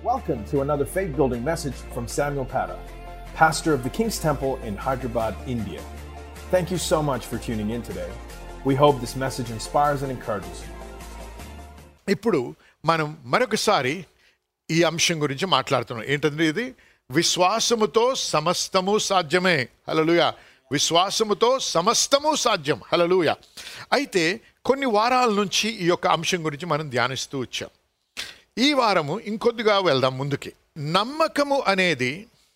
Welcome to another faith building message from Samuel Pata, pastor of the King's Temple in Hyderabad, India. Thank you so much for tuning in today. We hope this message inspires and encourages you. ఇప్పుడు మనం మరొకసారి ఈ అంశం గురించి మాట్లాడుతున్నాం ఏంటంటే ఇది విశ్వాసముతో సమస్తము సాధ్యమే హలలుయ విశ్వాసముతో సమస్తము సాధ్యం హలలుయ అయితే కొన్ని వారాల నుంచి ఈ యొక్క అంశం గురించి మనం ధ్యానిస్తూ వచ్చాం ఈ వారము ఇంకొద్దిగా వెళ్దాం ముందుకి నమ్మకము అనేది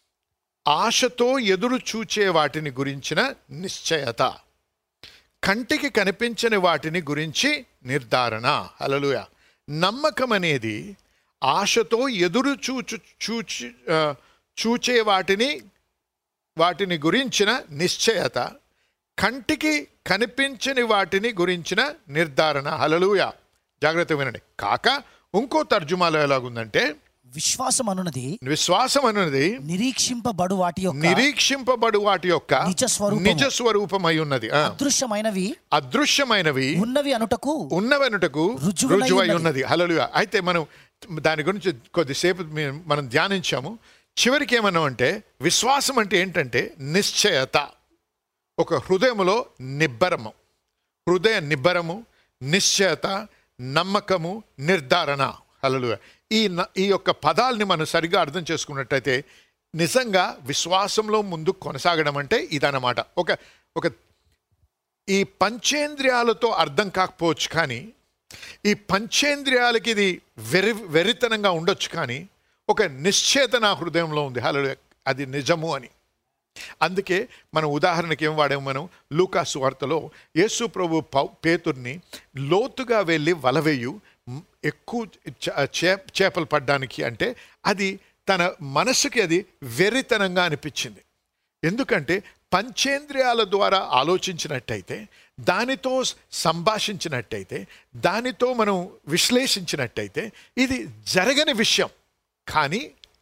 ఆశతో ఎదురు చూచే వాటిని గురించిన నిశ్చయత కంటికి కనిపించని వాటిని గురించి నిర్ధారణ హలలుయ నమ్మకం అనేది ఆశతో ఎదురు చూచు చూచి ఆ, చూచే వాటిని వాటిని గురించిన నిశ్చయత కంటికి కనిపించని వాటిని గురించిన నిర్ధారణ హలలుయ జాగ్రత్త వినండి కాక ఇంకో తర్జుమాలో ఎలాగుందంటే విశ్వాసం అనున్నది విశ్వాసం అనేది నిరీక్షింపబడు వాటి యొక్క నిరీక్షింపబడు వాటి యొక్క నిజ స్వరూపము. నిజ స్వరూపమై ఉన్నది ఆ. అదృశ్యమైనవి అదృశ్యమైనవి ఉన్నవి అనుటకు ఉన్నవెనుటకు రుజువులై రుజువై ఉన్నది. ఉన్నది హలలుగా అయితే మనం దాని గురించి కొద్దిసేపు మీ- మనం ధ్యానించాము చివరికి ఏమన్నాం అంటే విశ్వాసం అంటే ఏంటంటే నిశ్చయత ఒక హృదయములో నిబ్బరము హృదయ నిబ్బరము నిశ్చయత నమ్మకము నిర్ధారణ హలలుగా ఈ న- ఈ యొక్క పదాలని మనం సరిగా అర్థం చేసుకున్నట్టయితే నిజంగా విశ్వాసంలో ముందు కొనసాగడం అంటే ఇదన్నమాట ఒక ఒక ఈ పంచేంద్రియాలతో అర్థం కాకపోవచ్చు కానీ ఈ పంచేంద్రియాలకి ఇది వెరి వెరితనంగా ఉండొచ్చు కానీ ఒక నిశ్చేత నా హృదయంలో ఉంది హలో అది నిజము అని అందుకే మనం ఉదాహరణకి ఏం వాడాము మనం లూకాసు వార్తలో యేసు ప్రభు పౌ- పేతుర్ని లోతుగా వెళ్ళి వలవేయు మ్, ఎక్కువ చ- చే- చేపలు పడ్డానికి అంటే అది తన మనసుకి అది వెర్రితనంగా అనిపించింది ఎందుకంటే పంచేంద్రియాల ద్వారా ఆలోచించినట్టయితే దానితో సంభాషించినట్టయితే దానితో మనం విశ్లేషించినట్టయితే ఇది జరగని విషయం కానీ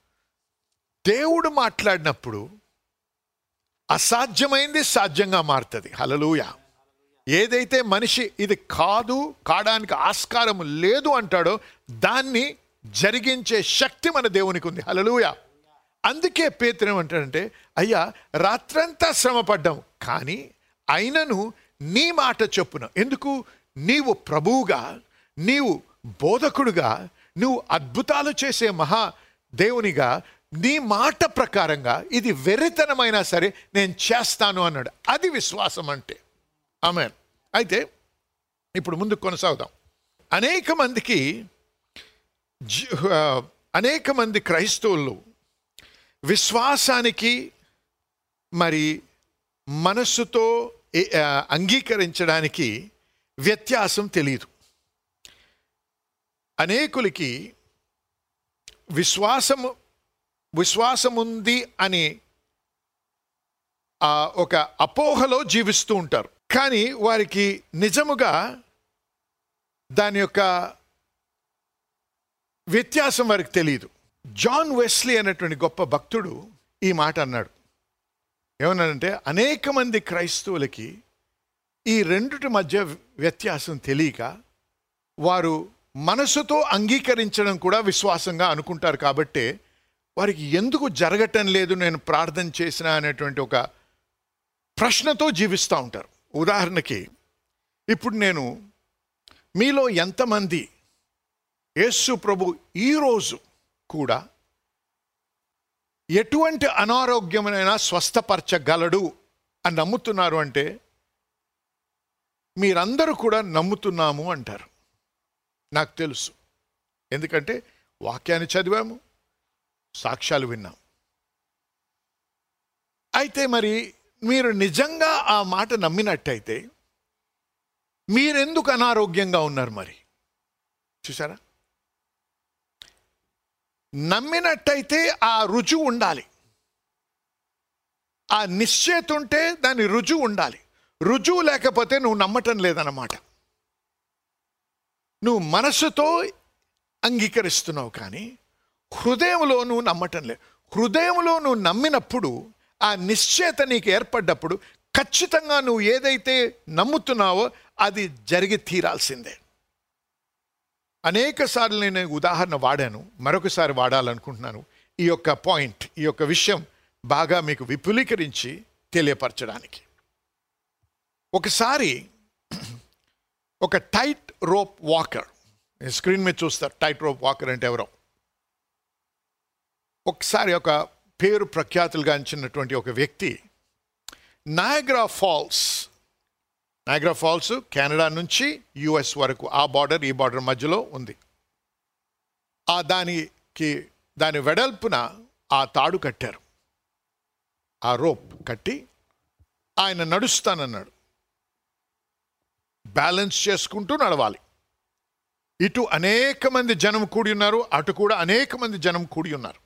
దేవుడు మాట్లాడినప్పుడు అసాధ్యమైంది సాధ్యంగా మారుతుంది హలలుయ ఏదైతే మనిషి ఇది కాదు కాడానికి ఆస్కారం లేదు అంటాడో దాన్ని జరిగించే శక్తి మన దేవునికి ఉంది హలలుయ అందుకే పేతురు ఏమంటాడంటే అయ్యా రాత్రంతా శ్రమ పడ్డాం కానీ అయినను నీ మాట చొప్పున ఎందుకు నీవు ప్రభువుగా నీవు బోధకుడుగా నువ్వు అద్భుతాలు చేసే మహా దేవునిగా నీ మాట ప్రకారంగా ఇది వెర్రితనమైనా సరే నేను చేస్తాను అన్నాడు అది విశ్వాసం అంటే ఆమె అయితే ఇప్పుడు ముందుకు కొనసాగుదాం అనేక మందికి జీ- ఆ, అనేక మంది క్రైస్తవులు విశ్వాసానికి మరి మనస్సుతో ఏ- ఆ, అంగీకరించడానికి వ్యత్యాసం తెలియదు అనేకులకి విశ్వాసము విశ్వాసముంది అని ఆ, ఒక అపోహలో జీవిస్తూ ఉంటారు కానీ వారికి నిజముగా దాని యొక్క వ్యత్యాసం వారికి తెలియదు జాన్ వెస్లీ అనేటువంటి గొప్ప భక్తుడు ఈ మాట అన్నాడు ఏమన్నాడంటే అనేక మంది క్రైస్తవులకి ఈ రెండుటి మధ్య వ్యత్యాసం తెలియక వారు మనసుతో అంగీకరించడం కూడా విశ్వాసంగా అనుకుంటారు కాబట్టే వారికి ఎందుకు జరగటం లేదు నేను ప్రార్థన చేసిన అనేటువంటి ఒక ప్రశ్నతో జీవిస్తూ ఉంటారు ఉదాహరణకి ఇప్పుడు నేను మీలో ఎంతమంది యేసు ప్రభు ఈరోజు కూడా ఎటువంటి అనారోగ్యమైనా స్వస్థపరచగలడు అని నమ్ముతున్నారు అంటే మీరందరూ కూడా నమ్ముతున్నాము అంటారు నాకు తెలుసు ఎందుకంటే వాక్యాన్ని చదివాము సాక్ష్యాలు విన్నాం అయితే మరి మీరు నిజంగా ఆ మాట నమ్మినట్టయితే మీరెందుకు అనారోగ్యంగా ఉన్నారు మరి చూసారా నమ్మినట్టయితే ఆ రుజువు ఉండాలి ఆ నిశ్చయిత ఉంటే దాని రుజువు ఉండాలి రుజువు లేకపోతే నువ్వు నమ్మటం లేదన్నమాట నువ్వు మనసుతో అంగీకరిస్తున్నావు కానీ హృదయంలో నువ్వు నమ్మటం లేదు హృదయంలో నువ్వు నమ్మినప్పుడు ఆ నిశ్చయత నీకు ఏర్పడ్డప్పుడు ఖచ్చితంగా నువ్వు ఏదైతే నమ్ముతున్నావో అది జరిగి తీరాల్సిందే అనేక సార్లు నేను ఈ ఉదాహరణ వాడాను మరొకసారి వాడాలనుకుంటున్నాను ఈ యొక్క పాయింట్ ఈ యొక్క విషయం బాగా మీకు విపులీకరించి తెలియపరచడానికి ఒకసారి ఒక టైట్ రోప్ వాకర్ స్క్రీన్ మీద చూస్తారు టైట్ రోప్ వాకర్ అంటే ఎవరో ఒకసారి ఒక పేరు ప్రఖ్యాతులుగాంచినటువంటి ఒక వ్యక్తి Niagara Falls Niagara Falls Canada నుంచి యుఎస్ వరకు ఆ బార్డర్ ఈ బార్డర్ మధ్యలో ఉంది ఆ దానికి దాని వెడల్పున ఆ తాడు కట్టారు ఆ రోప్ కట్టి ఆయన నడుస్తానన్నాడు బ్యాలెన్స్ చేసుకుంటూ నడవాలి ఇటు అనేక మంది జనం కూడి ఉన్నారు అటు కూడా అనేక మంది జనం కూడి ఉన్నారు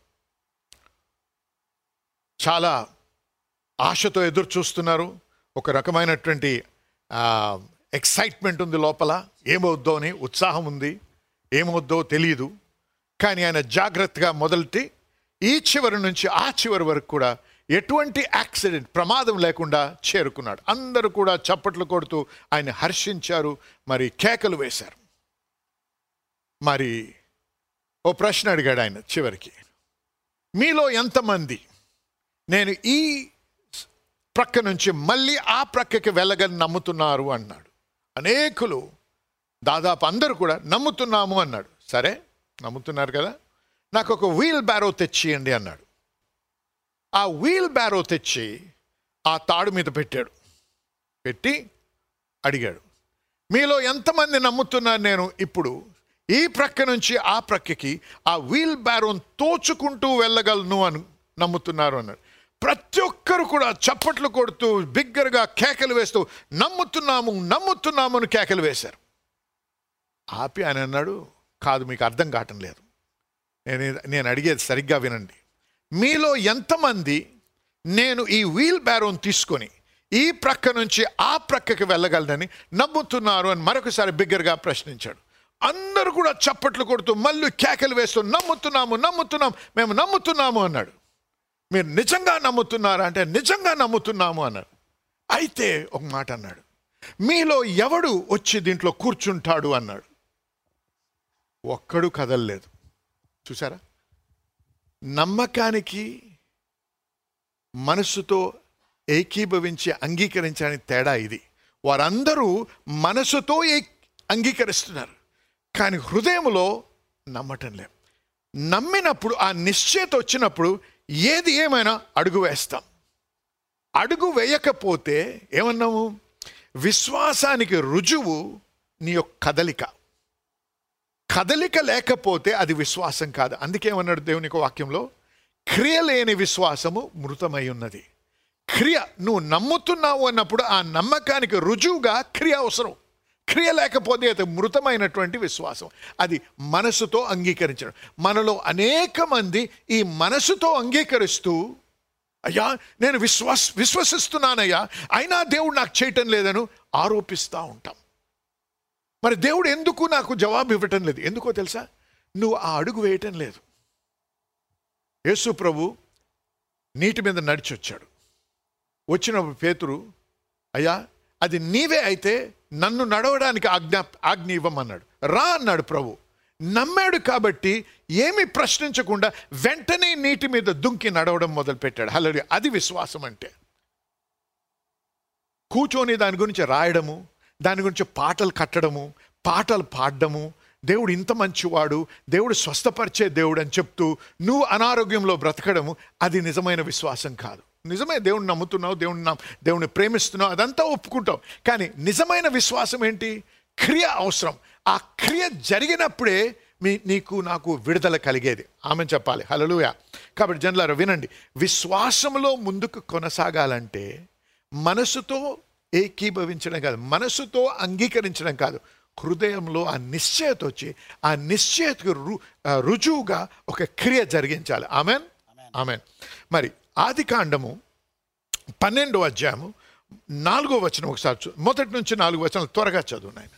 చాలా ఆశతో ఎదురు చూస్తున్నారు ఒక రకమైనటువంటి ఎక్సైట్మెంట్ ఉంది లోపల ఏమవుద్దో అని ఉత్సాహం ఉంది ఏమవుద్దో తెలియదు కానీ ఆయన జాగ్రత్తగా మొదలెట్టి ఈ చివరి నుంచి ఆ చివరి వరకు కూడా ఎటువంటి యాక్సిడెంట్ ప్రమాదం లేకుండా చేరుకున్నాడు అందరూ కూడా చప్పట్లు కొడుతూ ఆయన హర్షించారు మరి కేకలు వేశారు మరి ఓ ప్రశ్న అడిగాడు ఆయన చివరికి మీలో ఎంతమంది నేను ఈ ప్రక్క నుంచి మళ్ళీ ఆ ప్రక్కకి వెళ్ళగని నమ్ముతున్నారు అన్నాడు అనేకులు దాదాపు అందరూ కూడా నమ్ముతున్నాము అన్నాడు సరే నమ్ముతున్నారు కదా నాకు ఒక వీల్ బ్యారో తెచ్చియండి అన్నాడు ఆ వీల్ బ్యారో తెచ్చి ఆ తాడు మీద పెట్టాడు పెట్టి అడిగాడు మీలో ఎంతమంది నమ్ముతున్నారు నేను ఇప్పుడు ఈ ప్రక్క నుంచి ఆ ప్రక్కకి ఆ వీల్ బ్యారోన్ తోచుకుంటూ వెళ్ళగలను అని నమ్ముతున్నారు అన్నాడు ప్రతి ఒక్కరు కూడా చప్పట్లు కొడుతూ బిగ్గరగా కేకలు వేస్తూ నమ్ముతున్నాము నమ్ముతున్నాము అని కేకలు వేశారు ఆపి ఆయన అన్నాడు కాదు మీకు అర్థం కావటం లేదు నేను నేను అడిగేది సరిగ్గా వినండి మీలో ఎంతమంది నేను ఈ వీల్ బ్యారోన్ తీసుకొని ఈ ప్రక్క నుంచి ఆ ప్రక్కకి వెళ్ళగలనని నమ్ముతున్నారు అని మరొకసారి బిగ్గరగా ప్రశ్నించాడు అందరూ కూడా చప్పట్లు కొడుతూ మళ్ళీ కేకలు వేస్తూ నమ్ముతున్నాము నమ్ముతున్నాం మేము నమ్ముతున్నాము అన్నాడు మీరు నిజంగా నమ్ముతున్నారా అంటే నిజంగా నమ్ముతున్నాము అన్నాడు అయితే ఒక మాట అన్నాడు మీలో ఎవడు వచ్చి దీంట్లో కూర్చుంటాడు అన్నాడు ఒక్కడు కదలలేదు చూసారా నమ్మకానికి మనసుతో ఏకీభవించి అంగీకరించడానికి తేడా ఇది వారందరూ మనసుతో ఏ అంగీకరిస్తున్నారు కానీ హృదయంలో నమ్మటం లేదు నమ్మినప్పుడు ఆ నిశ్చయత వచ్చినప్పుడు ఏది ఏమైనా అడుగు వేస్తాం అడుగు వేయకపోతే ఏమన్నాము విశ్వాసానికి రుజువు నీ యొక్క కదలిక కదలిక లేకపోతే అది విశ్వాసం కాదు అందుకేమన్నాడు దేవుని యొక్క వాక్యంలో క్రియ లేని విశ్వాసము మృతమై ఉన్నది క్రియ నువ్వు నమ్ముతున్నావు అన్నప్పుడు ఆ నమ్మకానికి రుజువుగా క్రియ అవసరం క్రియ లేకపోతే అది మృతమైనటువంటి విశ్వాసం అది మనసుతో అంగీకరించడం మనలో అనేక మంది ఈ మనసుతో అంగీకరిస్తూ అయ్యా నేను విశ్వాస్ విశ్వసిస్తున్నానయ్యా అయినా దేవుడు నాకు చేయటం లేదని ఆరోపిస్తూ ఉంటాం మరి దేవుడు ఎందుకు నాకు జవాబు ఇవ్వటం లేదు ఎందుకో తెలుసా నువ్వు ఆ అడుగు వేయటం లేదు యేసు ప్రభు నీటి మీద నడిచి వచ్చాడు వచ్చినప్పుడు పేతురు అయ్యా అది నీవే అయితే నన్ను నడవడానికి ఆజ్ఞ ఆజ్ఞ ఇవ్వమన్నాడు రా అన్నాడు ప్రభు నమ్మాడు కాబట్టి ఏమి ప్రశ్నించకుండా వెంటనే నీటి మీద దుంకి నడవడం మొదలుపెట్టాడు హలో అది విశ్వాసం అంటే కూర్చొని దాని గురించి రాయడము దాని గురించి పాటలు కట్టడము పాటలు పాడడము దేవుడు ఇంత మంచివాడు దేవుడు స్వస్థపరిచే దేవుడు అని చెప్తూ నువ్వు అనారోగ్యంలో బ్రతకడము అది నిజమైన విశ్వాసం కాదు నిజమే దేవుడిని నమ్ముతున్నావు దేవుడిని నమ్ దేవుడిని ప్రేమిస్తున్నావు అదంతా ఒప్పుకుంటావు కానీ నిజమైన విశ్వాసం ఏంటి క్రియ అవసరం ఆ క్రియ జరిగినప్పుడే మీ నీకు నాకు విడుదల కలిగేది ఆమె చెప్పాలి హలలుయ కాబట్టి జనలారా వినండి విశ్వాసంలో ముందుకు కొనసాగాలంటే మనసుతో ఏకీభవించడం కాదు మనసుతో అంగీకరించడం కాదు హృదయంలో ఆ నిశ్చయత వచ్చి ఆ నిశ్చయతకు రు ఆ రుజువుగా ఒక క్రియ జరిగించాలి ఆమెన్ ఆమెన్ మరి ఆది కాండము పన్నెండో అధ్యాయము నాలుగో వచనం ఒకసారి చూ మొదటి నుంచి నాలుగు వచనాలు త్వరగా చదువు నాయన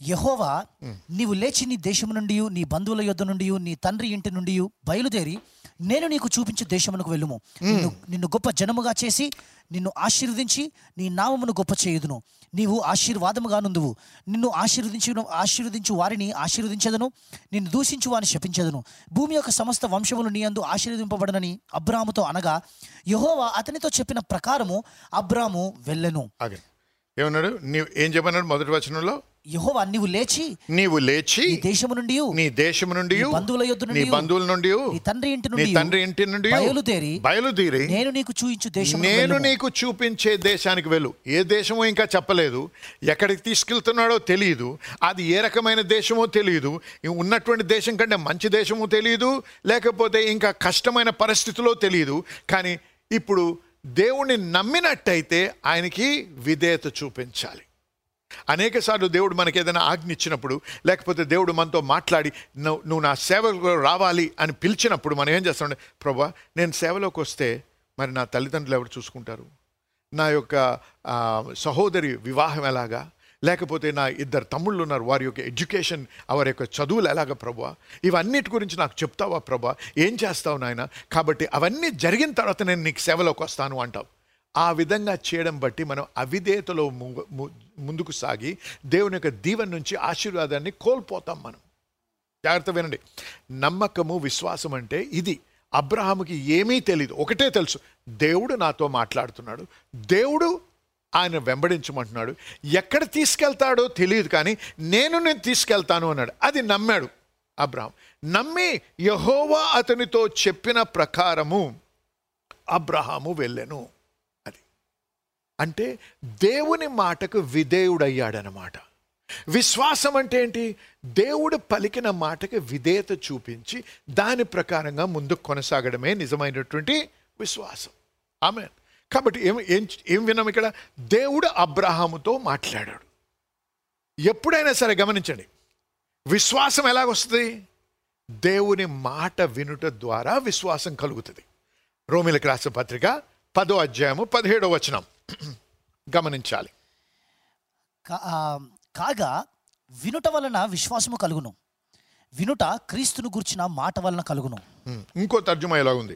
యహోవా నీవు లేచి నీ దేశము నుండి నీ బంధువుల యొద్ద నుండి నీ తండ్రి ఇంటి నుండి బయలుదేరి నేను నీకు చూపించు దేశమునకు వెళ్ళుము నిన్ను నిన్ను గొప్ప జనముగా చేసి నిన్ను ఆశీర్వదించి నీ నామమును గొప్ప చేయుదును నీవు ఆశీర్వాదముగా నుందువు నిన్ను ఆశీర్వదించు ఆశీర్వదించు వారిని ఆశీర్వదించదను నిన్ను దూషించు వారిని శపించదను భూమి యొక్క సమస్త వంశములు నీ అందు ఆశీర్వదింపబడనని అబ్రాముతో అనగా యెహోవా అతనితో చెప్పిన ప్రకారము అబ్రాము వెళ్ళెను ఆగే ఏమన్నాడు నీవు ఏం చెప్పన్నాడు మొదటి వచనంలో యెహోవా నీవు లేచి నీవు లేచి నీ దేశము నుండి నీ దేశము నుండి నీ బంధువుల యొద్ద నీ నుండి బంధువుల నుండి నీ తండ్రి ఇంటి నీ నుండి తండ్రి ఇంటి నుండి బయలుదేరి బయలుదేరి నేను నీకు చూయించు దేశం నేను నీకు చూపించే దేశానికి వెళ్ళు ఏ దేశమో ఇంకా చెప్పలేదు ఎక్కడికి తీసుకెళ్తున్నాడో తెలియదు అది ఏ రకమైన దేశమో తెలియదు ఈ ఉన్నటువంటి దేశం కంటే మంచి దేశమో తెలియదు లేకపోతే ఇంకా కష్టమైన పరిస్థితిలో తెలియదు కానీ ఇప్పుడు దేవుణ్ణి నమ్మినట్టయితే ఆయనకి విధేయత చూపించాలి అనేక సార్లు దేవుడు మనకి ఏదైనా ఆజ్ఞ ఇచ్చినప్పుడు లేకపోతే దేవుడు మనతో మాట్లాడి నువ్వు నువ్వు నా సేవలో రావాలి అని పిలిచినప్పుడు మనం ఏం చేస్తామంటే ప్రభా నేను సేవలోకి వస్తే మరి నా తల్లిదండ్రులు ఎవరు చూసుకుంటారు నా యొక్క ఆ, సహోదరి వివాహం ఎలాగా లేకపోతే నా ఇద్దరు తమ్ముళ్ళు ఉన్నారు వారి యొక్క ఎడ్యుకేషన్ వారి యొక్క చదువులు ఎలాగా ప్రభా ఇవన్నిటి గురించి నాకు చెప్తావా ప్రభా ఏం చేస్తావు నాయన కాబట్టి అవన్నీ జరిగిన తర్వాత నేను నీకు సేవలోకి వస్తాను అంటావు ఆ విధంగా చేయడం బట్టి మనం అవిధేయతలో ము- ము- ముందుకు సాగి దేవుని యొక్క దీవెన నుంచి ఆశీర్వాదాన్ని కోల్పోతాం మనం జాగ్రత్త వినండి నమ్మకము విశ్వాసం అంటే ఇది అబ్రహాముకి ఏమీ తెలియదు ఒకటే తెలుసు దేవుడు నాతో మాట్లాడుతున్నాడు దేవుడు ఆయన వెంబడించమంటున్నాడు ఎక్కడ తీసుకెళ్తాడో తెలియదు కానీ నేను నేను తీసుకెళ్తాను అన్నాడు అది నమ్మాడు అబ్రహాం నమ్మి యహోవా అతనితో చెప్పిన ప్రకారము అబ్రహాము వెళ్ళెను అది అంటే దేవుని మాటకు విధేయుడయ్యాడనమాట విశ్వాసం అంటే ఏంటి దేవుడు పలికిన మాటకి విధేయత చూపించి దాని ప్రకారంగా ముందుకు కొనసాగడమే నిజమైనటువంటి విశ్వాసం ఆమె కాబట్టి ఏం ఏం ఏం విన్నాం ఇక్కడ దేవుడు అబ్రహాముతో మాట్లాడాడు ఎప్పుడైనా సరే గమనించండి విశ్వాసం ఎలాగొస్తుంది దేవుని మాట వినుట ద్వారా విశ్వాసం కలుగుతుంది రోమిలకు రాసిన పత్రిక పదో అధ్యాయము పదిహేడో వచనం గమనించాలి కా- ఆ, కాగా వినుట వలన విశ్వాసము కలుగును వినుట క్రీస్తును గుర్చిన మాట వలన కలుగును ఉమ్, ఇంకో తర్జుమా ఇలా ఉంది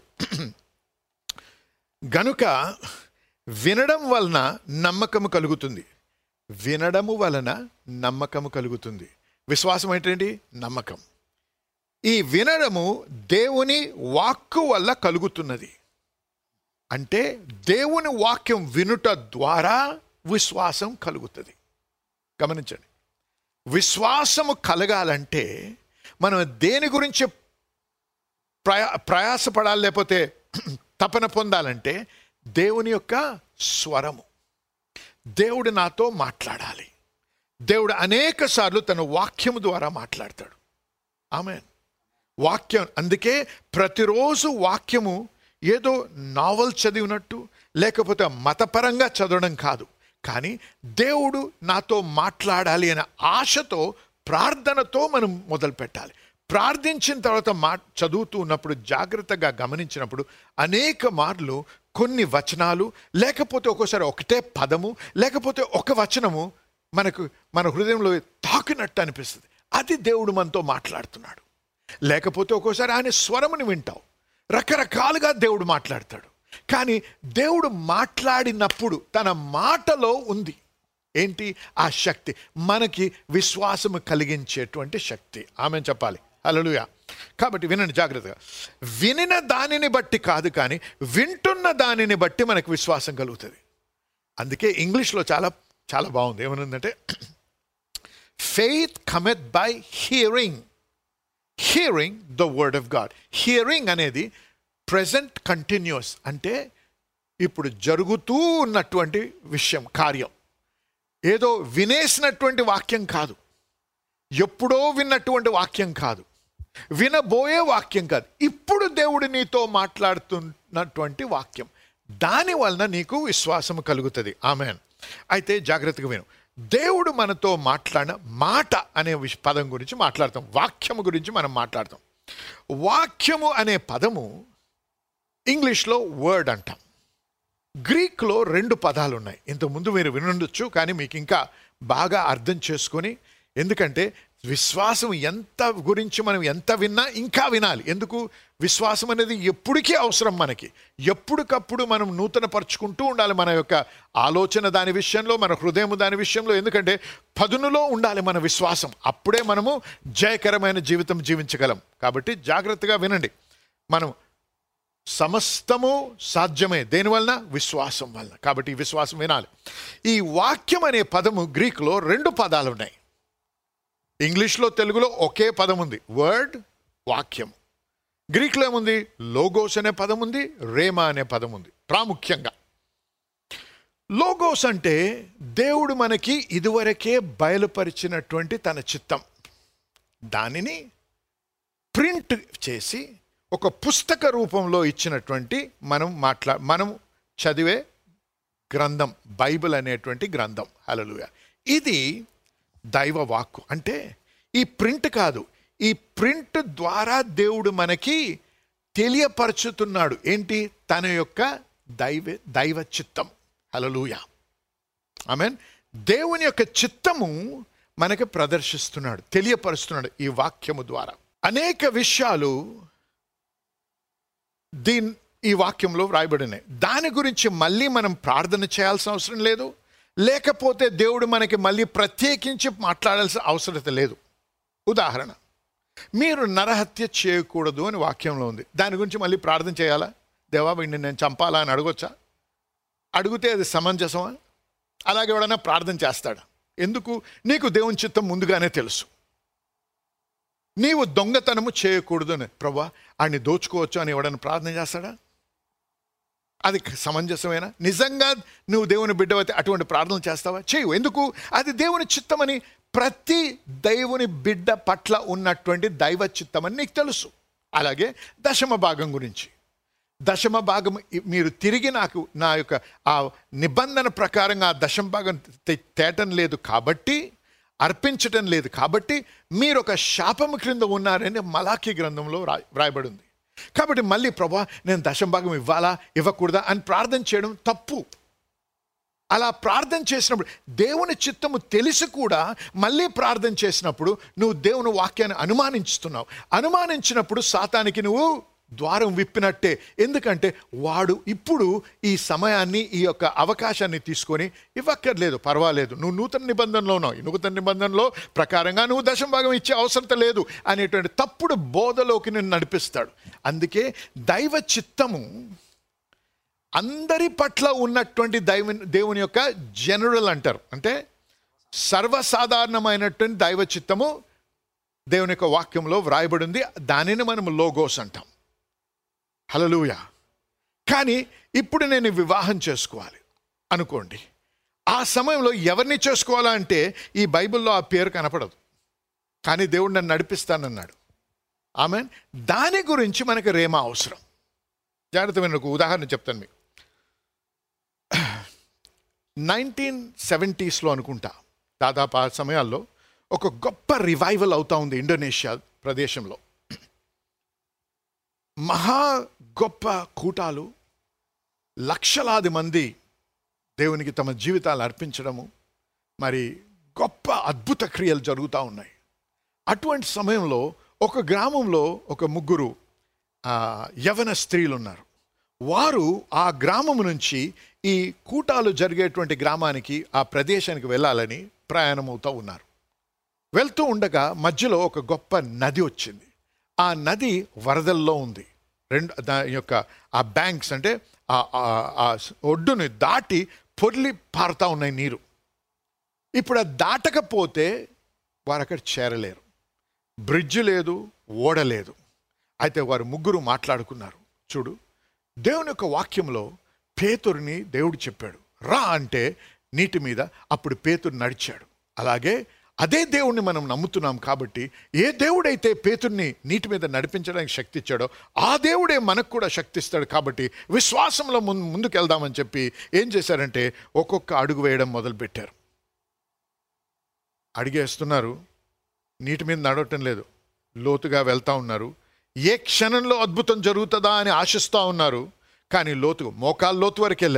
గనుక వినడం వలన నమ్మకము కలుగుతుంది వినడము వలన నమ్మకము కలుగుతుంది విశ్వాసం ఏంటండి నమ్మకం ఈ వినడము దేవుని వాక్కు వల్ల కలుగుతున్నది అంటే దేవుని వాక్యం వినుట ద్వారా విశ్వాసం కలుగుతుంది గమనించండి విశ్వాసము కలగాలంటే మనం దేని గురించి ప్రయా ప్రయాసపడాలి లేకపోతే తపన పొందాలంటే దేవుని యొక్క స్వరము దేవుడు నాతో మాట్లాడాలి దేవుడు అనేక సార్లు తన వాక్యము ద్వారా మాట్లాడతాడు ఆమె వాక్యం అందుకే ప్రతిరోజు వాక్యము ఏదో నావల్ చదివినట్టు లేకపోతే మతపరంగా చదవడం కాదు కానీ దేవుడు నాతో మాట్లాడాలి అనే ఆశతో ప్రార్థనతో మనం మొదలు పెట్టాలి ప్రార్థించిన తర్వాత మా చదువుతూ ఉన్నప్పుడు జాగ్రత్తగా గమనించినప్పుడు అనేక మార్లు కొన్ని వచనాలు లేకపోతే ఒక్కోసారి ఒకటే పదము లేకపోతే ఒక వచనము మనకు మన హృదయంలో తాకినట్టు అనిపిస్తుంది అది దేవుడు మనతో మాట్లాడుతున్నాడు లేకపోతే ఒక్కోసారి ఆయన స్వరముని వింటావు రకరకాలుగా దేవుడు మాట్లాడతాడు కానీ దేవుడు మాట్లాడినప్పుడు తన మాటలో ఉంది ఏంటి ఆ శక్తి మనకి విశ్వాసము కలిగించేటువంటి శక్తి ఆమె చెప్పాలి హల్లెలూయా కాబట్టి వినండి జాగ్రత్తగా వినిన దానిని బట్టి కాదు కానీ వింటున్న దానిని బట్టి మనకు విశ్వాసం కలుగుతుంది అందుకే ఇంగ్లీష్లో చాలా చాలా బాగుంది ఏమనుందంటే faith cometh by hearing hearing the word of God hearing అనేది ప్రజెంట్ కంటిన్యూస్ అంటే ఇప్పుడు జరుగుతూ ఉన్నటువంటి విషయం కార్యం ఏదో వినేసినటువంటి వాక్యం కాదు ఎప్పుడో విన్నటువంటి వాక్యం కాదు వినబోయే వాక్యం కాదు ఇప్పుడు దేవుడు నీతో మాట్లాడుతున్నటువంటి వాక్యం దాని వలన నీకు విశ్వాసం కలుగుతుంది ఆమె అయితే జాగ్రత్తగా విను దేవుడు మనతో మాట్లాడిన మాట అనే విష- పదం గురించి మాట్లాడతాం వాక్యము గురించి మనం మాట్లాడతాం వాక్యము అనే పదము ఇంగ్లీష్లో వర్డ్ అంటాం గ్రీక్లో రెండు పదాలు ఉన్నాయి ఇంతకుముందు మీరు వినుండొచ్చు కానీ మీకు ఇంకా బాగా అర్థం చేసుకొని ఎందుకంటే విశ్వాసం ఎంత గురించి మనం ఎంత విన్నా ఇంకా వినాలి ఎందుకు విశ్వాసం అనేది ఎప్పటికీ అవసరం మనకి ఎప్పటికప్పుడు మనం నూతన పరుచుకుంటూ ఉండాలి మన యొక్క ఆలోచన దాని విషయంలో మన హృదయం దాని విషయంలో ఎందుకంటే పదునులో ఉండాలి మన విశ్వాసం అప్పుడే మనము జయకరమైన జీవితం జీవించగలం కాబట్టి జాగ్రత్తగా వినండి మనం సమస్తము సాధ్యమే దేనివలన విశ్వాసం వలన కాబట్టి ఈ విశ్వాసం వినాలి ఈ వాక్యం అనే పదము గ్రీక్లో రెండు పదాలు ఉన్నాయి ఇంగ్లీష్లో తెలుగులో ఒకే పదం ఉంది వర్డ్ వాక్యం గ్రీక్లో ఏముంది లోగోస్ అనే పదం ఉంది రేమా అనే పదం ఉంది ప్రాముఖ్యంగా లోగోస్ అంటే దేవుడు మనకి ఇదివరకే బయలుపరిచినటువంటి తన చిత్తం దానిని ప్రింట్ చేసి ఒక పుస్తక రూపంలో ఇచ్చినటువంటి మనం మాట్లా మనం చదివే గ్రంథం బైబిల్ అనేటువంటి గ్రంథం హలలుయ ఇది దైవ వాక్కు అంటే ఈ ప్రింట్ కాదు ఈ ప్రింట్ ద్వారా దేవుడు మనకి తెలియపరచుతున్నాడు ఏంటి తన యొక్క దైవ దైవ చిత్తం హలలుయ మీన్ దేవుని యొక్క చిత్తము మనకి ప్రదర్శిస్తున్నాడు తెలియపరుస్తున్నాడు ఈ వాక్యము ద్వారా అనేక విషయాలు దీని ఈ వాక్యంలో వ్రాయబడినాయి దాని గురించి మళ్ళీ మనం ప్రార్థన చేయాల్సిన అవసరం లేదు లేకపోతే దేవుడు మనకి మళ్ళీ ప్రత్యేకించి మాట్లాడాల్సిన అవసరత లేదు ఉదాహరణ మీరు నరహత్య చేయకూడదు అని వాక్యంలో ఉంది దాని గురించి మళ్ళీ ప్రార్థన చేయాలా దేవా వీడిని నేను చంపాలా అని అడగొచ్చా అడిగితే అది సమంజసమా అలాగే ఎవడన్నా ప్రార్థన చేస్తాడా ఎందుకు నీకు దేవుని చిత్తం ముందుగానే తెలుసు నీవు దొంగతనము చేయకూడదు అని ప్రభా ఆడిని దోచుకోవచ్చు అని ఎవడన్నా ప్రార్థన చేస్తాడా అది సమంజసమేనా నిజంగా నువ్వు దేవుని బిడ్డవైతే అటువంటి ప్రార్థన చేస్తావా చేయవు ఎందుకు అది దేవుని చిత్తమని ప్రతి దేవుని బిడ్డ పట్ల ఉన్నటువంటి దైవ చిత్తమని నీకు తెలుసు అలాగే దశమ భాగం గురించి దశమ భాగం ఇ- మీరు తిరిగి నాకు నా యొక్క ఆ నిబంధన ప్రకారంగా ఆ దశమ భాగం తే- తేటం లేదు కాబట్టి అర్పించటం లేదు కాబట్టి మీరు ఒక శాపము క్రింద ఉన్నారని మలాఖీ గ్రంథంలో రా వ్రాయబడి ఉంది కాబట్టి మళ్ళీ ప్రభా నేను దశమ భాగం ఇవ్వాలా ఇవ్వకూడదా అని ప్రార్థన చేయడం తప్పు అలా ప్రార్థన చేసినప్పుడు దేవుని చిత్తము తెలిసి కూడా మళ్ళీ ప్రార్థన చేసినప్పుడు నువ్వు దేవుని వాక్యాన్ని అనుమానించుతున్నావు అనుమానించినప్పుడు సాతానికి నువ్వు ద్వారం విప్పినట్టే ఎందుకంటే వాడు ఇప్పుడు ఈ సమయాన్ని ఈ యొక్క అవకాశాన్ని తీసుకొని ఇవ్వక్కర్లేదు పర్వాలేదు నువ్వు నూతన నిబంధనలో ఉన్నావు ఈ నూతన నిబంధనలో ప్రకారంగా నువ్వు దశం భాగం ఇచ్చే అవసరం లేదు అనేటువంటి తప్పుడు బోధలోకి నిన్ను నడిపిస్తాడు అందుకే దైవ చిత్తము అందరి పట్ల ఉన్నటువంటి దైవ దేవుని యొక్క జనరల్ అంటారు అంటే సర్వసాధారణమైనటువంటి దైవ చిత్తము దేవుని యొక్క వాక్యంలో వ్రాయబడి ఉంది దానిని మనం లోగోస్ అంటాం హలలుయ కానీ ఇప్పుడు నేను వివాహం చేసుకోవాలి అనుకోండి ఆ సమయంలో ఎవరిని చేసుకోవాలా అంటే ఈ బైబిల్లో ఆ పేరు కనపడదు కానీ దేవుడు నన్ను నడిపిస్తానన్నాడు ఆమె దాని గురించి మనకి రేమా అవసరం జాగ్రత్తమైన ఒక ఉదాహరణ చెప్తాను మీకు నైన్టీన్ సెవెంటీస్లో అనుకుంటా దాదాపు ఆ సమయాల్లో ఒక గొప్ప రివైవల్ అవుతా ఉంది ఇండోనేషియా ప్రదేశంలో మహా గొప్ప కూటాలు లక్షలాది మంది దేవునికి తమ జీవితాలు అర్పించడము మరి గొప్ప అద్భుత క్రియలు జరుగుతూ ఉన్నాయి అటువంటి సమయంలో ఒక గ్రామంలో ఒక ముగ్గురు ఆ, యవన స్త్రీలు ఉన్నారు వారు ఆ గ్రామం నుంచి ఈ కూటాలు జరిగేటువంటి గ్రామానికి ఆ ప్రదేశానికి వెళ్ళాలని ప్రయాణమవుతూ ఉన్నారు వెళ్తూ ఉండగా మధ్యలో ఒక గొప్ప నది వచ్చింది ఆ నది వరదల్లో ఉంది రెండు దాని యొక్క ఆ బ్యాంక్స్ అంటే ఆ ఆ- ఆ ఒడ్డుని దాటి పొర్లి పారుతా ఉన్నాయి నీరు ఇప్పుడు అది దాటకపోతే వారు అక్కడ చేరలేరు బ్రిడ్జ్ లేదు ఓడ లేదు అయితే వారు ముగ్గురు మాట్లాడుకున్నారు చూడు దేవుని యొక్క వాక్యంలో పేతురిని దేవుడు చెప్పాడు రా అంటే నీటి మీద అప్పుడు పేతురు నడిచాడు అలాగే అదే దేవుణ్ణి మనం నమ్ముతున్నాం కాబట్టి ఏ దేవుడైతే పేతుర్ని నీటి మీద నడిపించడానికి శక్తి ఇచ్చాడో ఆ దేవుడే మనకు కూడా శక్తి ఇస్తాడు కాబట్టి విశ్వాసంలో ముందు ముందుకు వెళ్దామని చెప్పి ఏం చేశారంటే ఒక్కొక్క అడుగు వేయడం మొదలుపెట్టారు అడిగేస్తున్నారు నీటి మీద నడవటం లేదు లోతుగా వెళ్తా ఉన్నారు ఏ క్షణంలో అద్భుతం జరుగుతుందా అని ఆశిస్తూ ఉన్నారు కానీ లోతు మోకాలు లోతు వరకు వెళ్ళారు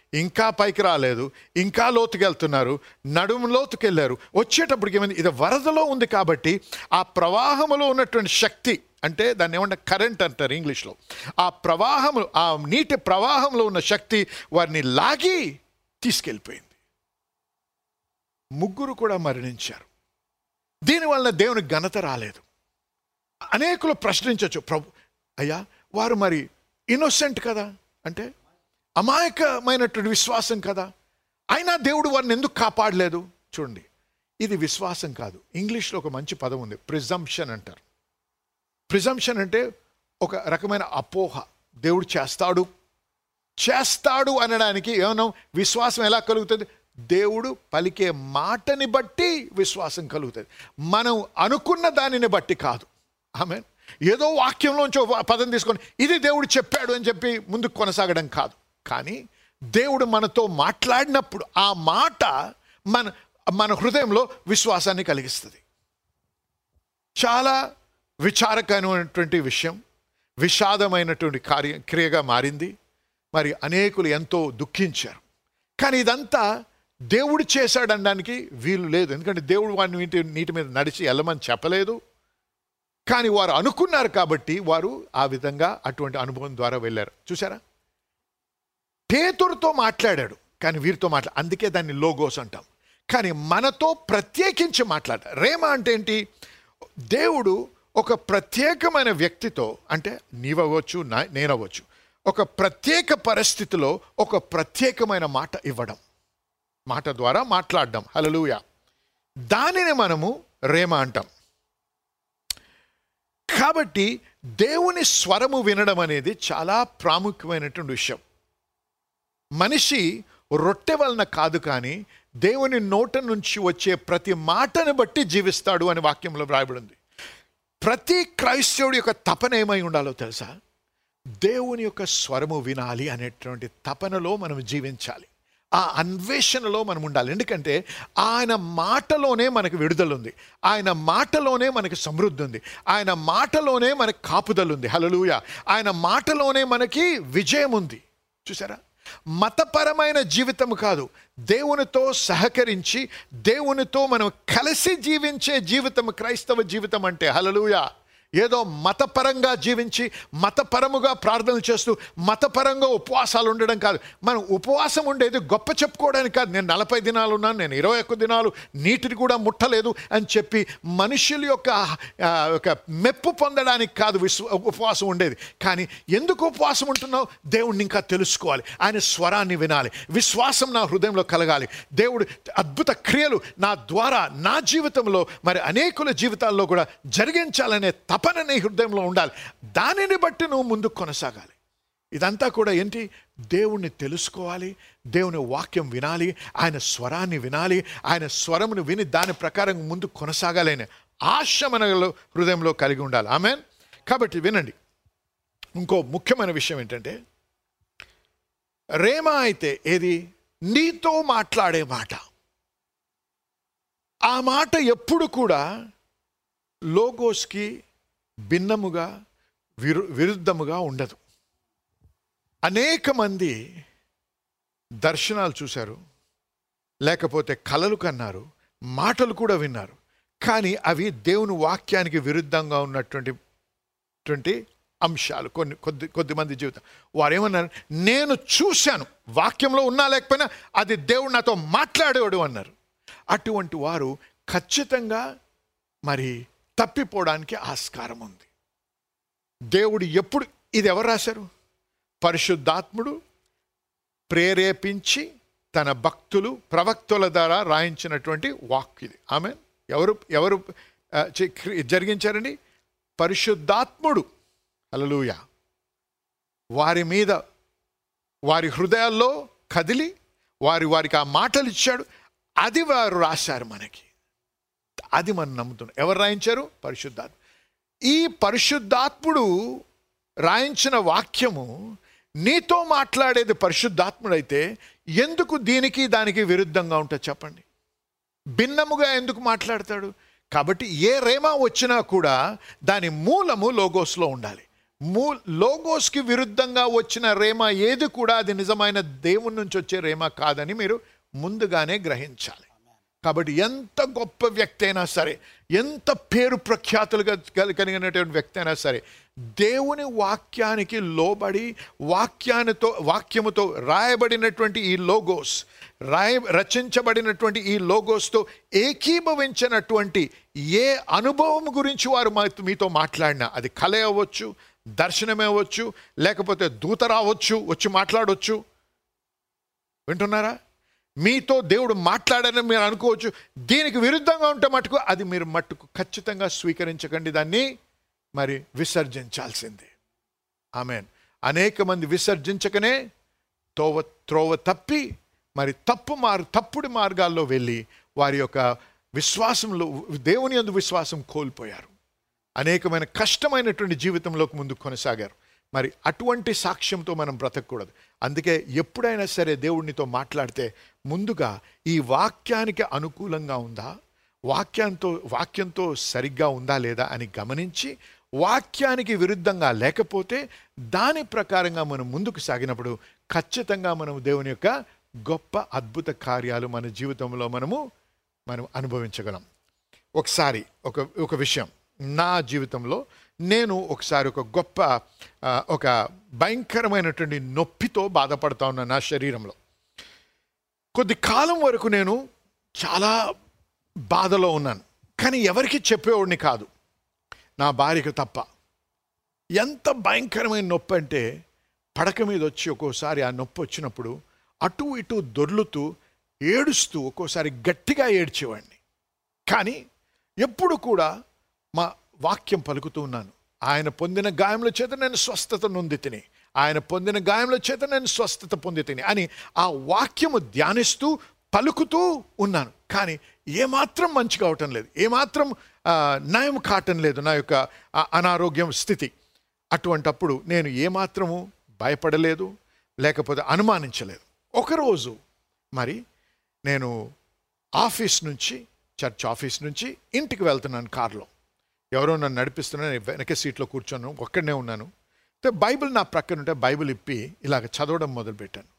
ఇంకా పైకి రాలేదు ఇంకా లోతుకి వెళ్తున్నారు నడుము లోతుకి వెళ్ళారు వచ్చేటప్పటికి ఏమైంది ఇది వరదలో ఉంది కాబట్టి ఆ ప్రవాహంలో ఉన్నటువంటి శక్తి అంటే దాన్ని ఏమన్నా కరెంట్ అంటారు ఇంగ్లీష్లో ఆ ప్రవాహము ఆ నీటి ప్రవాహంలో ఉన్న శక్తి వారిని లాగి తీసుకెళ్ళిపోయింది ముగ్గురు కూడా మరణించారు దీనివల్ల దేవునికి ఘనత రాలేదు అనేకులు ప్రశ్నించవచ్చు ప్రభు అయ్యా వారు మరి ఇన్నోసెంట్ కదా అంటే అమాయకమైనటువంటి విశ్వాసం కదా అయినా దేవుడు వారిని ఎందుకు కాపాడలేదు చూడండి ఇది విశ్వాసం కాదు ఇంగ్లీష్లో ఒక మంచి పదం ఉంది ప్రిజంప్షన్ అంటారు ప్రిజంప్షన్ అంటే ఒక రకమైన అపోహ దేవుడు చేస్తాడు చేస్తాడు అనడానికి ఏమన్నా విశ్వాసం ఎలా కలుగుతుంది దేవుడు పలికే మాటని బట్టి విశ్వాసం కలుగుతుంది మనం అనుకున్న దానిని బట్టి కాదు ఆమె ఏదో వాక్యంలోంచి ఒక పదం తీసుకొని ఇది దేవుడు చెప్పాడు అని చెప్పి ముందుకు కొనసాగడం కాదు కానీ దేవుడు మనతో మాట్లాడినప్పుడు ఆ మాట మన మన హృదయంలో విశ్వాసాన్ని కలిగిస్తుంది చాలా విచారకరమైనటువంటి విషయం విషాదమైనటువంటి కార్య క్రియగా మారింది మరి అనేకులు ఎంతో దుఃఖించారు కానీ ఇదంతా దేవుడు చేశాడనడానికి వీలు లేదు ఎందుకంటే దేవుడు వారిని నీటి నీటి మీద నడిచి వెళ్ళమని చెప్పలేదు కానీ వారు అనుకున్నారు కాబట్టి వారు ఆ విధంగా అటువంటి అనుభవం ద్వారా వెళ్ళారు చూసారా పేతురుతో మాట్లాడాడు కానీ వీరితో మాట్లా అందుకే దాన్ని లోగోస్ అంటాం కానీ మనతో ప్రత్యేకించి మాట్లాడ రేమ అంటే ఏంటి దేవుడు ఒక ప్రత్యేకమైన వ్యక్తితో అంటే నీవవచ్చు నా నేనవచ్చు ఒక ప్రత్యేక పరిస్థితిలో ఒక ప్రత్యేకమైన మాట ఇవ్వడం మాట ద్వారా మాట్లాడడం హలలుయ దానిని మనము రేమ అంటాం కాబట్టి దేవుని స్వరము వినడం అనేది చాలా ప్రాముఖ్యమైనటువంటి విషయం మనిషి రొట్టె వలన కాదు కానీ దేవుని నోట నుంచి వచ్చే ప్రతి మాటను బట్టి జీవిస్తాడు అని వాక్యంలో వ్రాయబడింది ప్రతి క్రైస్తవుడి యొక్క తపన ఏమై ఉండాలో తెలుసా దేవుని యొక్క స్వరము వినాలి అనేటువంటి తపనలో మనం జీవించాలి ఆ అన్వేషణలో మనం ఉండాలి ఎందుకంటే ఆయన మాటలోనే మనకు విడుదల ఉంది ఆయన మాటలోనే మనకి సమృద్ధి ఉంది ఆయన మాటలోనే మనకి కాపుదల ఉంది హలలుయ ఆయన మాటలోనే మనకి విజయం ఉంది చూసారా మతపరమైన జీవితం కాదు దేవునితో సహకరించి దేవునితో మనం కలిసి జీవించే జీవితం క్రైస్తవ జీవితం అంటే హలలుయ ఏదో మతపరంగా జీవించి మతపరముగా ప్రార్థనలు చేస్తూ మతపరంగా ఉపవాసాలు ఉండడం కాదు మనం ఉపవాసం ఉండేది గొప్ప చెప్పుకోవడానికి కాదు నేను నలభై దినాలు ఉన్నాను నేను ఇరవై ఒక్క దినాలు నీటిని కూడా ముట్టలేదు అని చెప్పి మనుషుల యొక్క ఆ, ఒక మెప్పు పొందడానికి కాదు విశ్వ ఉపవాసం ఉండేది కానీ ఎందుకు ఉపవాసం ఉంటున్నావు దేవుణ్ణి ఇంకా తెలుసుకోవాలి ఆయన స్వరాన్ని వినాలి విశ్వాసం నా హృదయంలో కలగాలి దేవుడు అద్భుత క్రియలు నా ద్వారా నా జీవితంలో మరి అనేకుల జీవితాల్లో కూడా జరిగించాలనే తపన నీ హృదయంలో ఉండాలి దానిని బట్టి నువ్వు ముందుకు కొనసాగాలి ఇదంతా కూడా ఏంటి దేవుణ్ణి తెలుసుకోవాలి దేవుని వాక్యం వినాలి ఆయన స్వరాన్ని వినాలి ఆయన స్వరమును విని దాని ప్రకారం ముందుకు కొనసాగాలి అనే ఆశ మన హృదయంలో కలిగి ఉండాలి ఆమె కాబట్టి వినండి ఇంకో ముఖ్యమైన విషయం ఏంటంటే రేమ అయితే ఏది నీతో మాట్లాడే మాట ఆ మాట ఎప్పుడు కూడా లోగోస్కి భిన్నముగా విరు విరుద్ధముగా ఉండదు అనేక మంది దర్శనాలు చూశారు లేకపోతే కలలు కన్నారు మాటలు కూడా విన్నారు కానీ అవి దేవుని వాక్యానికి విరుద్ధంగా ఉన్నటువంటి టువంటి అంశాలు కొన్ని కొద్ది కొద్దిమంది జీవితం వారు ఏమన్నారు నేను చూశాను వాక్యంలో ఉన్నా లేకపోయినా అది దేవుడు నాతో మాట్లాడేవాడు అన్నారు అటువంటి వారు ఖచ్చితంగా మరి తప్పిపోవడానికి ఆస్కారం ఉంది దేవుడు ఎప్పుడు ఇది ఎవరు రాశారు పరిశుద్ధాత్ముడు ప్రేరేపించి తన భక్తులు ప్రవక్తుల ద్వారా రాయించినటువంటి వాక్ ఇది ఆమె ఎవరు ఎవరు ఆ, చే- క్రి- జరిగించారండి పరిశుద్ధాత్ముడు అలలుయ వారి మీద వారి హృదయాల్లో కదిలి వారి వారికి ఆ మాటలు ఇచ్చాడు అది వారు రాశారు మనకి అది మనం నమ్ముతున్నాం ఎవరు రాయించారు పరిశుద్ధాత్మ ఈ పరిశుద్ధాత్ముడు రాయించిన వాక్యము నీతో మాట్లాడేది పరిశుద్ధాత్ముడైతే ఎందుకు దీనికి దానికి విరుద్ధంగా ఉంటుంది చెప్పండి భిన్నముగా ఎందుకు మాట్లాడతాడు కాబట్టి ఏ రేమా వచ్చినా కూడా దాని మూలము లోగోస్లో ఉండాలి మూ లోగోస్కి విరుద్ధంగా వచ్చిన రేమ ఏది కూడా అది నిజమైన దేవుని నుంచి వచ్చే రేమ కాదని మీరు ముందుగానే గ్రహించాలి కాబట్టి ఎంత గొప్ప వ్యక్తి అయినా సరే ఎంత పేరు ప్రఖ్యాతులుగా కలి- కలిగినటువంటి వ్యక్తి అయినా సరే దేవుని వాక్యానికి లోబడి వాక్యానితో వాక్యముతో రాయబడినటువంటి ఈ లోగోస్ రాయ రచించబడినటువంటి ఈ లోగోస్తో ఏకీభవించినటువంటి ఏ అనుభవం గురించి వారు మా- మీతో మాట్లాడినా అది కళ అవ్వచ్చు దర్శనమే అవ్వచ్చు లేకపోతే దూత రావచ్చు వచ్చి మాట్లాడవచ్చు వింటున్నారా మీతో దేవుడు మాట్లాడని మీరు అనుకోవచ్చు దీనికి విరుద్ధంగా ఉంటే మటుకు అది మీరు మట్టుకు ఖచ్చితంగా స్వీకరించకండి దాన్ని మరి విసర్జించాల్సిందే ఆమెన్ అనేక మంది విసర్జించకనే తోవ త్రోవ తప్పి మరి తప్పు మార్ తప్పుడు మార్గాల్లో వెళ్ళి వారి యొక్క విశ్వాసంలో దేవుని యందు విశ్వాసం కోల్పోయారు అనేకమైన కష్టమైనటువంటి జీవితంలోకి ముందుకు కొనసాగారు మరి అటువంటి సాక్ష్యంతో మనం బ్రతకూడదు అందుకే ఎప్పుడైనా సరే దేవుడినితో మాట్లాడితే ముందుగా ఈ వాక్యానికి అనుకూలంగా ఉందా వాక్యంతో వాక్యంతో సరిగ్గా ఉందా లేదా అని గమనించి వాక్యానికి విరుద్ధంగా లేకపోతే దాని ప్రకారంగా మనం ముందుకు సాగినప్పుడు ఖచ్చితంగా మనం దేవుని యొక్క గొప్ప అద్భుత కార్యాలు మన జీవితంలో మనము మనం అనుభవించగలం ఒకసారి ఒక ఒక విషయం నా జీవితంలో నేను ఒకసారి ఒక గొప్ప ఆ, ఒక భయంకరమైనటువంటి నొప్పితో బాధపడతా ఉన్నాను నా శరీరంలో కొద్ది కాలం వరకు నేను చాలా బాధలో ఉన్నాను కానీ ఎవరికి చెప్పేవాడిని కాదు నా భార్యకు తప్ప ఎంత భయంకరమైన నొప్పి అంటే పడక మీద వచ్చి ఒక్కోసారి ఆ నొప్పి వచ్చినప్పుడు అటు ఇటు దొర్లుతూ ఏడుస్తూ ఒక్కోసారి గట్టిగా ఏడ్చేవాడిని కానీ ఎప్పుడు కూడా మా వాక్యం పలుకుతూ ఉన్నాను ఆయన పొందిన గాయముల చేత నేను స్వస్థత నొంది తిని ఆయన పొందిన గాయముల చేత నేను స్వస్థత పొంది తిని అని ఆ వాక్యము ధ్యానిస్తూ పలుకుతూ ఉన్నాను కానీ ఏమాత్రం మంచి కావటం లేదు ఏమాత్రం ఆ, నయం కావటం లేదు నా యొక్క ఆ అనారోగ్యం స్థితి అటువంటప్పుడు నేను ఏమాత్రము భయపడలేదు లేకపోతే అనుమానించలేదు ఒకరోజు మరి నేను ఆఫీస్ నుంచి చర్చ్ ఆఫీస్ నుంచి ఇంటికి వెళ్తున్నాను కారులో ఎవరో నన్ను నడిపిస్తున్నాను నేను వెనక సీట్లో కూర్చొని ఒక్కడనే ఉన్నాను అయితే బైబిల్ నా ప్రక్కన ఉంటే బైబిల్ ఇప్పి ఇలాగ చదవడం మొదలుపెట్టాను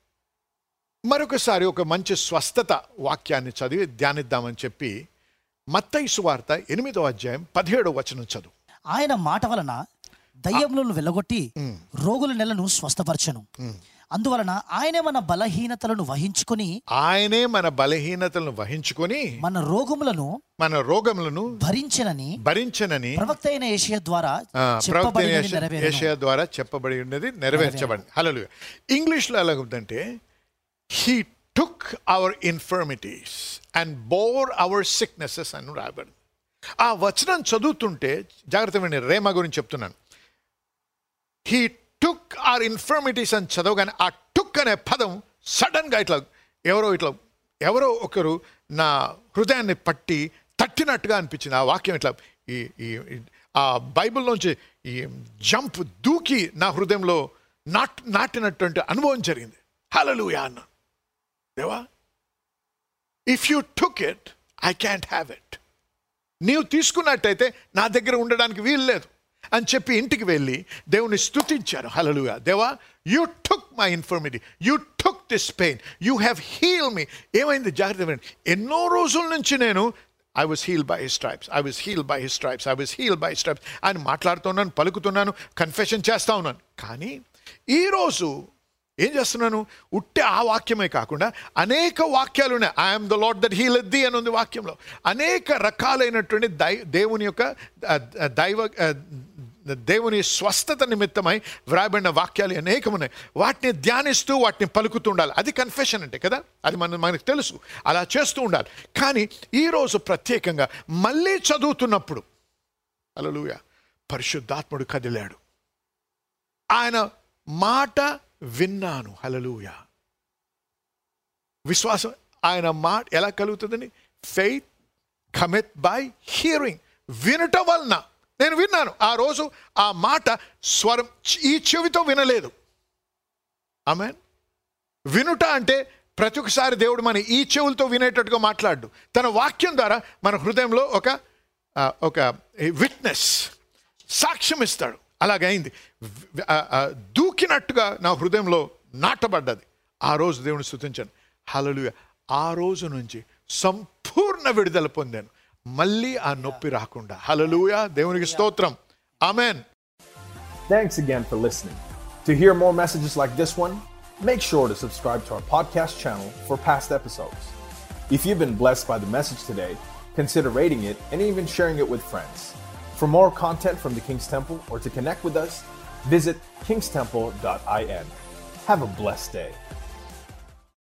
మరొకసారి ఒక మంచి స్వస్థత వాక్యాన్ని చదివి ధ్యానిద్దామని చెప్పి మత్తయి సువార్త ఎనిమిదో అధ్యాయం పదిహేడో వచనం చదువు ఆయన మాట వలన దయ్యములను వెళ్ళగొట్టి రోగుల నెలను స్వస్థపరచను అందువలన ఆయనే మన బలహీనతలను వహించుకొని ఆయనే మన బలహీనతలను వహించుకొని మన రోగములను మన రోగములను భరించనని భరించనని ప్రవక్త అయిన ఏషియా ద్వారా ఆ, ప్రవక్త చెప్పబడినది ఏషియా- నెరవేరును. ఏషియా ద్వారా చెప్పబడి ఉన్నది నెరవేర్చబడింది హలో ఇంగ్లీష్లో ఎలా ఉందంటే he took our infirmities and bore our sicknesses అని రాయబడింది ఆ వచనం చదువుతుంటే జాగ్రత్త వినండి రేమా గురించి చెప్తున్నాను హీ టుక్ ఆర్ ఇన్ఫర్మిటీస్ అని చదవగానే ఆ టుక్ అనే పదం సడన్గా ఇట్లా ఎవరో ఇట్లా ఎవరో ఒకరు నా హృదయాన్ని పట్టి తట్టినట్టుగా అనిపించింది ఆ వాక్యం ఇట్లా ఈ ఈ ఈ- ఆ బైబిల్లోంచి ఈ జంప్ దూకి నా హృదయంలో నాట్ నాటినటువంటి అనుభవం జరిగింది హలలుయా అన్న దేవా if you took it I can't have it నీవు తీసుకున్నట్టయితే నా దగ్గర ఉండడానికి వీలు లేదు అని చెప్పి ఇంటికి వెళ్ళి దేవుని స్తుతించారు హలలుగా దేవా you took my infirmity you took this pain you have heal me ఏమైంది జాగ్రత్త వినండి. ఎన్నో రోజుల నుంచి నేను I was heal by his stripes I was heal by his stripes I was heal by stripes అని మాట్లాడుతున్నాను పలుకుతున్నాను కన్ఫెషన్ చేస్తా ఉన్నాను కానీ ఈరోజు ఏం చేస్తున్నాను ఉట్టే ఆ వాక్యమే కాకుండా అనేక వాక్యాలు ఉన్నాయి I'm the lord that heal thee అని ఉంది వాక్యంలో అనేక రకాలైనటువంటి దై దేవుని యొక్క ఆ, ఆ, దైవ ఆ, దేవుని స్వస్థత నిమిత్తమై వ్రాయబడిన వాక్యాలు అనేకం ఉన్నాయి వాటిని ధ్యానిస్తూ వాటిని పలుకుతూ ఉండాలి అది కన్ఫెషన్ అంటే కదా అది మన మనకు తెలుసు అలా చేస్తూ ఉండాలి కానీ ఈరోజు ప్రత్యేకంగా మళ్ళీ చదువుతున్నప్పుడు అలలుయ పరిశుద్ధాత్ముడు కదిలాడు ఆయన మాట విన్నాను హలలుయ విశ్వాసం ఆయన మాట ఎలా కలుగుతుందని ఫెయిత్ కమిత్ బై హియరింగ్ వినటం వలన నేను విన్నాను ఆ రోజు ఆ మాట స్వరం ఈ చెవితో వినలేదు ఆమె వినుట అంటే ప్రతి ఒక్కసారి దేవుడు మన ఈ చెవులతో వినేటట్టుగా మాట్లాడు తన వాక్యం ద్వారా మన హృదయంలో ఒక ఆ, ఒక విట్నెస్ సాక్ష్యం ఇస్తాడు అలాగైంది వ్- ఆ, ఆ, దూకినట్టుగా నా హృదయంలో నాటబడ్డది ఆ రోజు దేవుని స్థుతించాను హల్లెలూయా ఆ రోజు నుంచి సంపూర్ణ విడుదల పొందాను మళ్ళీ ఆ నొప్పి రాకుండా హల్లెలూయా దేవునికి స్తోత్రం amen Thanks again for listening. To hear more messages like this one, make sure to subscribe to our podcast channel for past episodes. If you've been blessed by the message today, consider rating it and even sharing it with friends. For more content from the King's Temple or to connect with us, visit kingstemple.in. Have a blessed day.